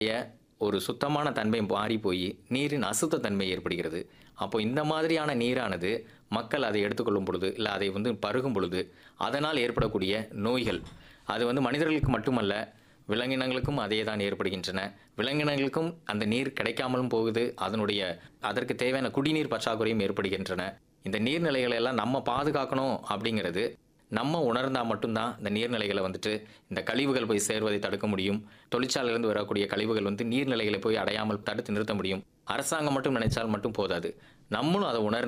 ஒரு சுத்தமான தன்மை மாறி போய் நீரின் அசுத்த தன்மை ஏற்படுகிறது அப்போ இந்த மாதிரியான நீரானது மக்கள் அதை எடுத்துக்கொள்ளும் பொழுது இல்லை அதை வந்து பருகும் பொழுது அதனால் ஏற்படக்கூடிய நோய்கள் அது வந்து மனிதர்களுக்கு மட்டுமல்ல விலங்கினங்களுக்கும் அதே தான் ஏற்படுகின்றன விலங்கினங்களுக்கும் அந்த நீர் கிடைக்காமலும் போகுது அதனுடைய அதற்கு தேவையான குடிநீர் பற்றாக்குறையும் ஏற்படுகின்றன இந்த நீர்நிலைகளை எல்லாம் நம்ம பாதுகாக்கணும் அப்படிங்கிறது நம்ம உணர்ந்தால் மட்டும்தான் இந்த நீர்நிலைகளை வந்துட்டு இந்த கழிவுகள் போய் சேர்வதை தடுக்க முடியும் தொழிற்சாலையிலிருந்து வரக்கூடிய கழிவுகள் வந்து நீர்நிலைகளை போய் அடையாமல் தடுத்து நிறுத்த முடியும் அரசாங்கம் மட்டும் நினைச்சால் மட்டும் போதாது நம்மளும் அதை உணர்ந்து